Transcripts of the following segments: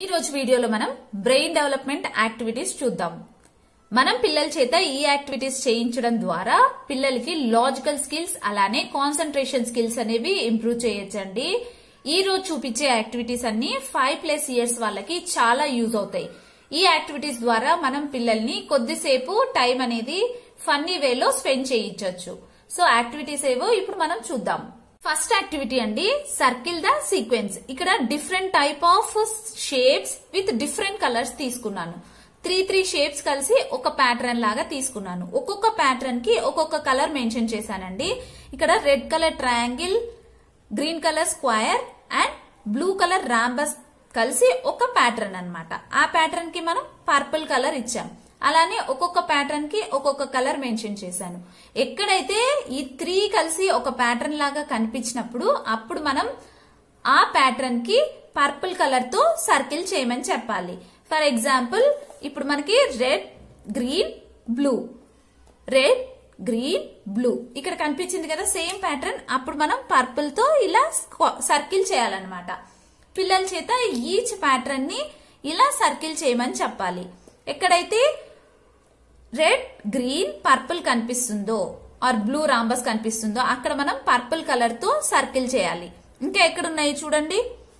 ఈ రోజు వీడియోలో మనం బ్రెయిన్ డెవలప్మెంట్ యాక్టివిటీస్ చూద్దాం మనం పిల్లల చేత ఈ యాక్టివిటీస్ చేయించడం ద్వారా పిల్లలకి లాజికల్ స్కిల్స్ అలానే కాన్సన్ట్రేషన్ స్కిల్స్ అనేవి ఇంప్రూవ్ చేయొచ్చండి ఈ రోజు చూపించే యాక్టివిటీస్ అన్ని ఫైవ్ ప్లస్ ఇయర్స్ వాళ్ళకి చాలా యూజ్ అవుతాయి ఈ యాక్టివిటీస్ ద్వారా మనం పిల్లల్ని కొద్దిసేపు టైం అనేది ఫన్నీ వేలో స్పెండ్ చేయించవచ్చు సో యాక్టివిటీస్ ఏవో ఇప్పుడు మనం చూద్దాం ఫస్ట్ యాక్టివిటీ అండి సర్కిల్ ద సీక్వెన్స్ ఇక్కడ different type of shapes with different colours తీసుకున్నాను త్రీ త్రీ షేప్స్ కలిసి ఒక ప్యాటర్న్ లాగా తీసుకున్నాను ఒక్కొక్క ప్యాటర్న్ కి ఒక్కొక్క కలర్ మెన్షన్ చేశానండి ఇక్కడ red colour triangle green colour square and blue colour rhombus కలిసి ఒక ప్యాటర్న్ అన్నమాట ఆ ప్యాటర్న్ కి మనం పర్పుల్ కలర్ ఇచ్చాం అలానే ఒక్కొక్క ప్యాటర్న్ కి ఒక్కొక్క కలర్ మెన్షన్ చేశాను ఎక్కడైతే ఈ త్రీ కలిసి ఒక ప్యాటర్న్ లాగా కనిపించినప్పుడు అప్పుడు మనం ఆ ప్యాటర్న్ కి పర్పుల్ కలర్ తో సర్కిల్ చేయమని చెప్పాలి ఫర్ ఎగ్జాంపుల్ ఇప్పుడు మనకి red green blue red green blue ఇక్కడ కనిపించింది కదా సేమ్ ప్యాటర్న్ అప్పుడు మనం పర్పుల్ తో ఇలా సర్కిల్ చేయాలన్నమాట పిల్లల చేత ఈచ్ ప్యాటర్న్ ని ఇలా సర్కిల్ చేయమని చెప్పాలి ఎక్కడైతే రెడ్ గ్రీన్ పర్పుల్ కనిపిస్తుందో ఆర్ బ్లూ రాంబస్ కనిపిస్తుందో అక్కడ మనం పర్పుల్ కలర్ తో సర్కిల్ చేయాలి ఇంకా ఎక్కడ ఉన్నాయి చూడండి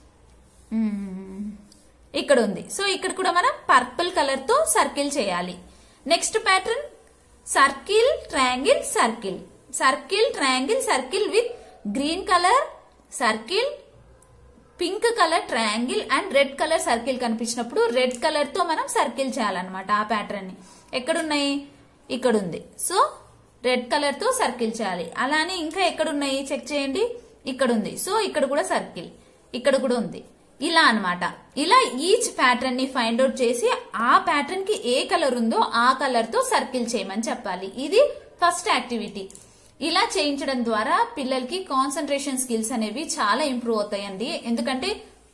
మ్మ్. ఇక్కడ ఉంది సో ఇక్కడ కూడా మనం పర్పుల్ కలర్ తో సర్కిల్ చేయాలి next pattern circle triangle circle circle triangle circle with green colour circle pink colour triangle and red colour circle కనిపించినప్పుడు రెడ్ కలర్ తో మనం సర్కిల్ చేయాలన్నమాట ఆ ప్యాటర్న్ ని ఎక్కడున్నాయి ఇక్కడ ఉంది సో రెడ్ కలర్ తో సర్కిల్ చేయాలి అలానే ఇంకా ఎక్కడున్నాయి చెక్ చేయండి ఇక్కడ ఉంది సో ఇక్కడ కూడా సర్కిల్ ఇక్కడ కూడా ఉంది ఇలా అన్నమాట ఇలా ఈచ్ ప్యాటర్న్ ని ఫైండ్ అవుట్ చేసి ఆ ప్యాటర్న్ కి ఏ కలర్ ఉందో ఆ కలర్ తో సర్కిల్ చేయమని చెప్పాలి ఇది ఫస్ట్ యాక్టివిటీ ఇలా చేయించడం ద్వారా పిల్లలకి కాన్సన్ట్రేషన్ స్కిల్స్ అనేవి చాలా ఇంప్రూవ్ అవుతాయండి ఎందుకంటే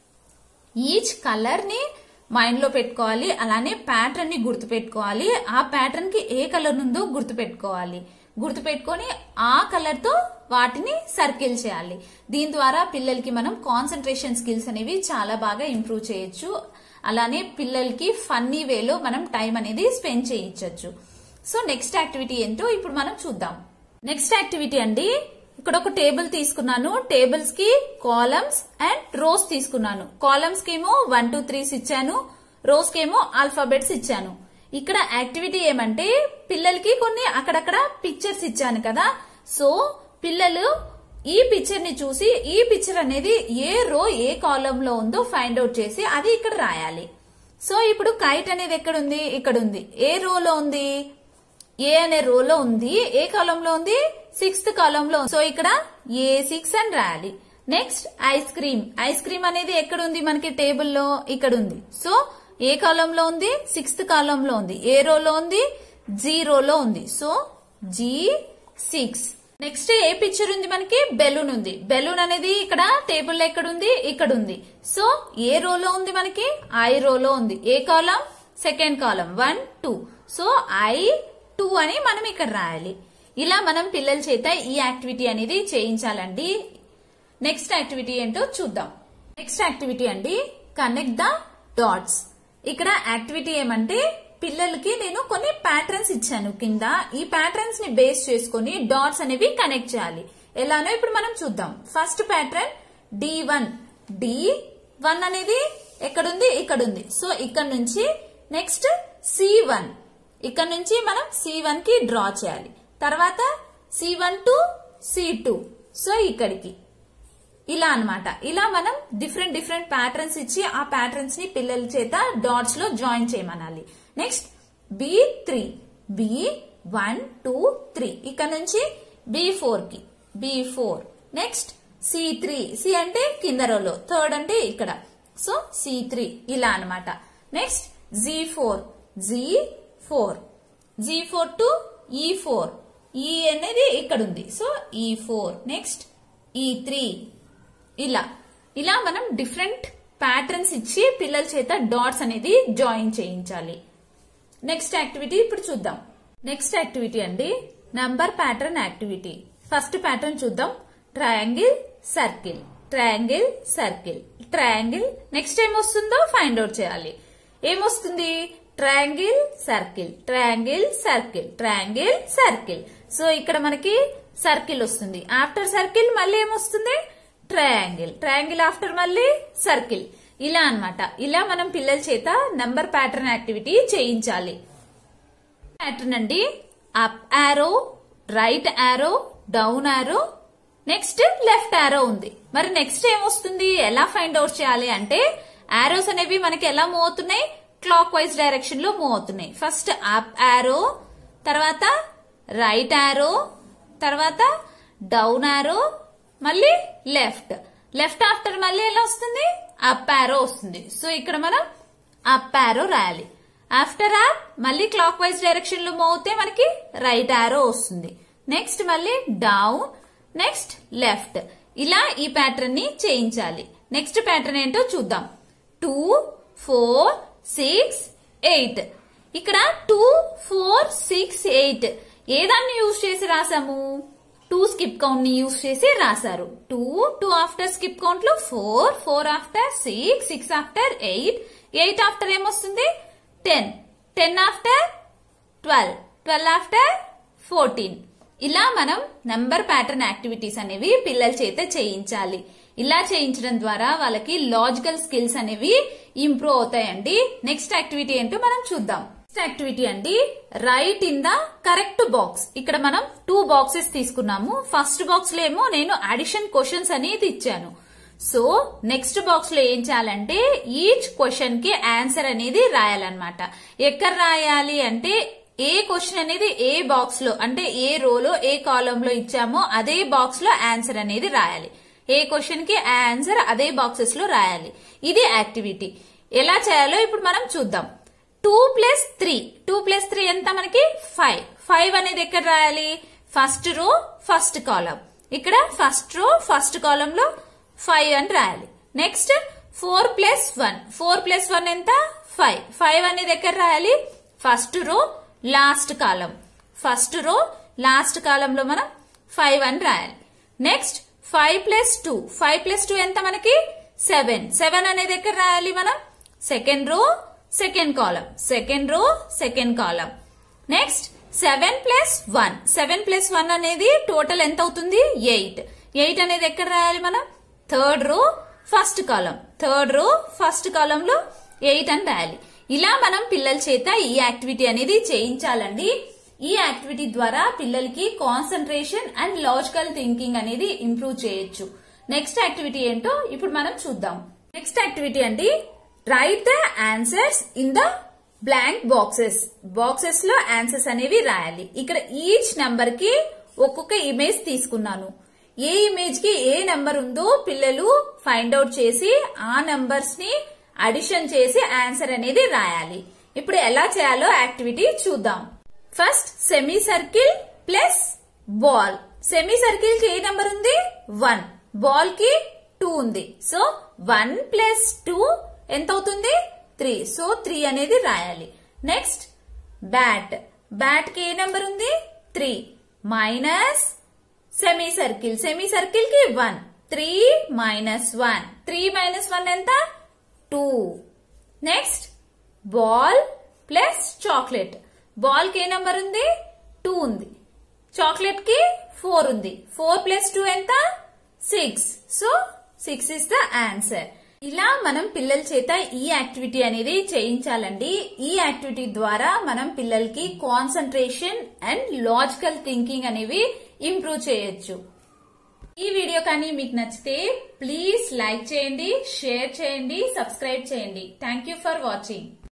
ఈచ్ కలర్ ని మైండ్ లో పెట్టుకోవాలి అలానే ప్యాటర్న్ ని గుర్తు పెట్టుకోవాలి ఆ ప్యాటర్న్ కి ఏ కలర్ ఉందో గుర్తు పెట్టుకోవాలి గుర్తు పెట్టుకొని ఆ కలర్ తో వాటిని సర్కిల్ చేయాలి దీని ద్వారా పిల్లలకి మనం కాన్సన్ట్రేషన్ స్కిల్స్ అనేవి చాలా బాగా ఇంప్రూవ్ చేయొచ్చు అలానే పిల్లలకి ఫన్నీ వేలో మనం టైం అనేది స్పెండ్ చేయించవచ్చు సో నెక్స్ట్ యాక్టివిటీ ఏంటో ఇప్పుడు మనం చూద్దాం నెక్స్ట్ యాక్టివిటీ అండి ఇక్కడ ఒక టేబుల్ తీసుకున్నాను టేబుల్స్ కి కాలమ్స్ అండ్ రోస్ తీసుకున్నాను కాలమ్స్ కి ఏమో వన్ టూ త్రీస్ ఇచ్చాను రోస్ కి ఏమో ఆల్ఫాబెట్స్ ఇచ్చాను ఇక్కడ యాక్టివిటీ ఏమంటే పిల్లలకి కొన్ని అక్కడక్కడ పిక్చర్స్ ఇచ్చాను కదా సో పిల్లలు ఈ పిక్చర్ ని చూసి ఈ పిక్చర్ అనేది ఏ రో ఏ కాలం లో ఉందో ఫైండ్ అవుట్ చేసి అది ఇక్కడ రాయాలి సో ఇప్పుడు కైట్ అనేది ఎక్కడ ఉంది ఇక్కడ ఉంది ఏ రోలో ఉంది ఏ అనే రోలో ఉంది ఏ కాలంలో ఉంది సిక్స్త్ కాలంలో సో ఇక్కడ ఏ సిక్స్ అని రాయాలి next ice cream ice cream అనేది ఎక్కడ ఉంది మనకి టేబుల్లో ఇక్కడ ఉంది సో ఏ కాలంలో ఉంది సిక్స్త్ కాలంలో ఉంది ఏ రోలో ఉంది జీ రోలో ఉంది so G six next A picture ఉంది మనకి బెలూన్ ఉంది బెలూన్ అనేది ఇక్కడ టేబుల్ ఎక్కడ ఉంది ఇక్కడ ఉంది సో ఏ రోలో ఉంది మనకి ఐ రోలో ఉంది A column second column one two so I two అని మనం ఇక్కడ రాయాలి ఇలా మనం పిల్లల చేత ఈ యాక్టివిటీ అనేది చేయించాలండి నెక్స్ట్ యాక్టివిటీ ఏంటో చూద్దాం నెక్స్ట్ యాక్టివిటీ అండి కనెక్ట్ ద డాట్స్ ఇక్కడ యాక్టివిటీ ఏమంటే పిల్లలకి నేను కొన్ని ప్యాటర్న్స్ ఇచ్చాను కింద ఈ ప్యాటర్న్స్ ని బేస్ చేసుకుని డాట్స్ అనేవి కనెక్ట్ చేయాలి ఎలానో ఇప్పుడు మనం చూద్దాం first pattern D one D one అనేది ఎక్కడుంది ఇక్కడ ఉంది సో ఇక్కడ నుంచి నెక్స్ట్ సి వన్ ఇక్కడ నుంచి మనం సి వన్ కి డ్రా చేయాలి తర్వాత C one to C two so ఇక్కడికి ఇలా అన్నమాట ఇలా మనం డిఫరెంట్ డిఫరెంట్ ప్యాటర్న్స్ ఇచ్చి ఆ ప్యాటర్న్స్ ని పిల్లల చేత డాట్స్ లో జాయిన్ చేయమనాలి next B three B one two three ఇక్కడ నుంచి బి ఫోర్ కి B four next C three C అంటే కింద రోలో థర్డ్ అంటే ఇక్కడ సో సి త్రీ ఇలా అన్నమాట next G four G four G four to E four E అనేది ఇక్కడ ఉంది సో ఈ ఫోర్ నెక్స్ట్ ఈ త్రీ ఇలా ఇలా మనం డిఫరెంట్ ప్యాటర్న్స్ ఇచ్చి పిల్లల చేత డాట్స్ అనేది జాయిన్ చేయించాలి నెక్స్ట్ యాక్టివిటీ ఇప్పుడు చూద్దాం నెక్స్ట్ యాక్టివిటీ అండి number pattern activity first pattern చూద్దాం triangle circle triangle circle triangle next ఏం వస్తుందో ఫైండ్ అవుట్ చేయాలి ఏమొస్తుంది triangle circle triangle circle triangle circle so ఇక్కడ మనకి సర్కిల్ వస్తుంది ఆఫ్టర్ సర్కిల్ మళ్ళీ ఏమొస్తుంది ట్రయాంగిల్ ట్రయాంగిల్ ఆఫ్టర్ మళ్ళీ సర్కిల్ ఇలా అన్నమాట ఇలా మనం పిల్లల చేత నంబర్ ప్యాటర్న్ యాక్టివిటీ చేయించాలి ప్యాటర్న్ అండి up arrow right arrow down arrow next left arrow ఉంది మరి నెక్స్ట్ ఏమొస్తుంది ఎలా ఫైండ్ అవుట్ చేయాలి అంటే యారోస్ అనేవి మనకి ఎలా మూవ్ అవుతున్నాయి క్లాక్ వైజ్ డైరెక్షన్ లో మూవ్ అవుతున్నాయి ఫస్ట్ అప్ యారో తర్వాత రైట్ యారో తర్వాత డౌన్ యారో మళ్ళీ లెఫ్ట్ లెఫ్ట్ ఆఫ్టర్ మళ్ళీ ఎలా వస్తుంది అప్ యారో వస్తుంది సో ఇక్కడ మనం అప్ యారో రాయాలి ఆఫ్టర్ యాప్ మళ్ళీ క్లాక్ వైజ్ డైరెక్షన్ లో మూవ్ అవుతే మనకి రైట్ యారో వస్తుంది నెక్స్ట్ మళ్ళీ డౌన్ నెక్స్ట్ లెఫ్ట్ ఇలా ఈ ప్యాటర్న్ ని చేయించాలి నెక్స్ట్ ప్యాటర్న్ ఏంటో చూద్దాం టూ ఫోర్ సిక్స్ ఎయిట్ ఇక్కడ టూ ఫోర్ సిక్స్ ఎయిట్ ఏదాన్ని యూజ్ చేసి రాసాము టూ స్కిప్ కౌంట్ ని యూజ్ చేసి రాశారు two two after skip count లో four four after six six after eight eight after ఏమొస్తుంది ten ten after twelve twelve after fourteen ఇలా మనం నంబర్ ప్యాటర్న్ యాక్టివిటీస్ అనేవి పిల్లల చేత చేయించాలి ఇలా చేయించడం ద్వారా వాళ్ళకి లాజికల్ స్కిల్స్ అనేవి ఇంప్రూవ్ అవుతాయండి నెక్స్ట్ యాక్టివిటీ ఏంటో మనం చూద్దాం నెక్స్ట్ యాక్టివిటీ అండి write in the correct box ఇక్కడ మనం టూ బాక్సెస్ తీసుకున్నాము ఫస్ట్ బాక్స్ లో ఏమో నేను అడిషన్ క్వశ్చన్స్ అనేది ఇచ్చాను సో నెక్స్ట్ బాక్స్ లో ఏం చేయాలంటే ఈచ్ క్వశ్చన్ కి ఆన్సర్ అనేది రాయాలన్నమాట ఎక్కడ రాయాలి అంటే ఏ క్వశ్చన్ అనేది ఏ బాక్స్ లో అంటే ఏ రోలో ఏ కాలం లో ఇచ్చామో అదే బాక్స్ లో ఆన్సర్ అనేది రాయాలి ఏ క్వశ్చన్ కి ఆన్సర్ అదే బాక్సెస్ లో రాయాలి ఇది యాక్టివిటీ ఎలా చేయాలో ఇప్పుడు మనం చూద్దాం two plus three two plus three ఎంత మనకి ఫైవ్ ఫైవ్ అనేది ఎక్కడ రాయాలి ఫస్ట్ రో ఫస్ట్ కాలం ఇక్కడ ఫస్ట్ రో ఫస్ట్ కాలం లో ఫైవ్ అని రాయాలి next four plus one four plus one ఎంత ఫైవ్ ఫైవ్ అనేది ఎక్కడ రాయాలి first row last column first row last కాలంలో మనం ఫైవ్ అని రాయాలి next five plus two five plus two ఎంత మనకి సెవెన్ సెవెన్ అనేది ఎక్కడ రాయాలి మనం second row second column second row second column next seven plus one seven plus one అనేది టోటల్ ఎంత అవుతుంది ఎయిట్ ఎయిట్ అనేది ఎక్కడ రాయాలి మనం third row first column third row first కాలంలో ఎయిట్ అని రాయాలి ఇలా మనం పిల్లల చేత ఈ యాక్టివిటీ అనేది చేయించాలండి ఈ యాక్టివిటీ ద్వారా పిల్లలకి కాన్సన్ట్రేషన్ అండ్ లాజికల్ థింకింగ్ అనేది ఇంప్రూవ్ చేయొచ్చు నెక్స్ట్ యాక్టివిటీ ఏంటో ఇప్పుడు మనం చూద్దాం నెక్స్ట్ యాక్టివిటీ అండి write the answers in the blank boxes boxes లో ఆన్సర్స్ అనేవి రాయాలి ఇక్కడ ఈచ్ నెంబర్ కి ఒక్కొక్క ఇమేజ్ తీసుకున్నాను ఏ ఇమేజ్ కి ఏ నెంబర్ ఉందో పిల్లలు ఫైండ్ అవుట్ చేసి ఆ నంబర్స్ ని అడిషన్ చేసి ఆన్సర్ అనేది రాయాలి ఇప్పుడు ఎలా చేయాలో యాక్టివిటీ చూద్దాం first semicircle plus ball semicircle కి ఏ నెంబర్ ఉంది వన్ బాల్ కి టూ ఉంది సో వన్ ప్లస్ టూ ఎంత అవుతుంది త్రీ సో త్రీ అనేది రాయాలి నెక్స్ట్ బ్యాట్ బ్యాట్ కి ఏ నెంబర్ ఉంది three minus semicircle semicircle కి one three minus one three minus one ఎంత two next ball plus chocolate ball కి ఏ నెంబర్ ఉంది టూ ఉంది చాక్లెట్ కి ఫోర్ ఉంది ఫోర్ ప్లస్ టూ ఎంత six so six is the answer ఇలా మనం పిల్లల చేత ఈ యాక్టివిటీ అనేది చేయించాలండి ఈ యాక్టివిటీ ద్వారా మనం పిల్లలకి కాన్సన్ట్రేషన్ అండ్ లాజికల్ థింకింగ్ అనేవి ఇంప్రూవ్ చేయొచ్చు ఈ వీడియో కానీ మీకు నచ్చితే ప్లీజ్ లైక్ చేయండి షేర్ చేయండి సబ్స్క్రైబ్ చేయండి థ్యాంక్ యూ ఫర్ వాచింగ్